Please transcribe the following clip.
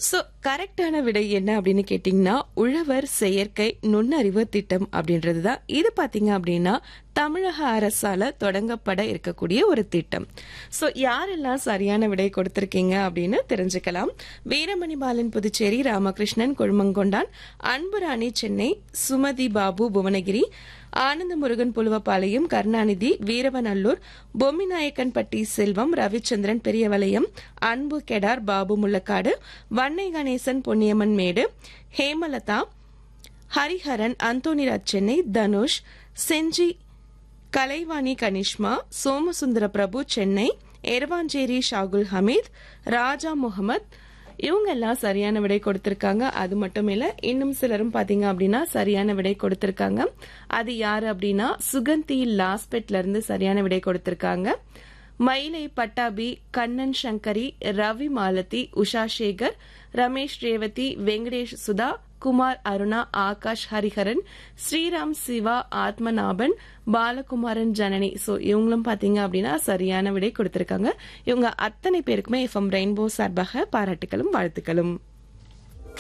so கரெக்டான விடை என்ன அப்படின்னு கேட்டிங்கன்னா உழவர் செயற்கை நுண்ணறிவு திட்டம் அப்படின்றது தான் இது பார்த்தீங்க அப்படின்னா தமிழக அரசால தொடங்கப்பட இருக்கக்கூடிய ஒரு திட்டம் ஸோ யாரெல்லாம் சரியான விடை கொடுத்திருக்கீங்க அப்படின்னு தெரிஞ்சுக்கலாம் வீரமணி பாலன் புதுச்சேரி ராமகிருஷ்ணன் கொழுமங்கொண்டான் அன்புராணி சென்னை சுமதி பாபு புவனகிரி ஆனந்த முருகன் புலுவப்பாளையம் கருணாநிதி வீரவநல்லூர் பொம்மிநாயக்கன்பட்டி செல்வம் ரவிச்சந்திரன் பெரியவளையம் அன்பு கெடார் பாபு முள்ளக்காடு வன்னை கணேசன் பொன்னியம்மன் மேடு ஹேமலதா ஹரிஹரன் அந்தோனிராஜ் சென்னை தனுஷ் செஞ்சி கலைவாணி கனிஷ்மா சோமசுந்தர பிரபு சென்னை எரவாஞ்சேரி ஷாகுல் ஹமீத் ராஜா முகமது இவங்க எல்லாம் சரியான விடை கொடுத்திருக்காங்க அது மட்டும் இல்ல இன்னும் சிலரும் பாத்தீங்க அப்படின்னா சரியான விடை கொடுத்திருக்காங்க அது யாரு அப்படின்னா சுகந்தி லாஸ்பெட்ல இருந்து சரியான விடை கொடுத்திருக்காங்க மயிலை பட்டாபி கண்ணன் சங்கரி ரவி மாலதி உஷா சேகர் ரமேஷ் ரேவதி வெங்கடேஷ் சுதா குமார் அருணா ஆகாஷ் ஹரிஹரன் ஸ்ரீராம் சிவா ஆத்மநாபன் பாலகுமாரன் ஜனனி ஸோ இவங்களும் பார்த்தீங்க அப்படின்னா சரியான விடை கொடுத்திருக்காங்க இவங்க அத்தனை பேருக்குமே எஃப்எம் ரெயின்போ சார்பாக பாராட்டுகளும் வாழ்த்துக்களும்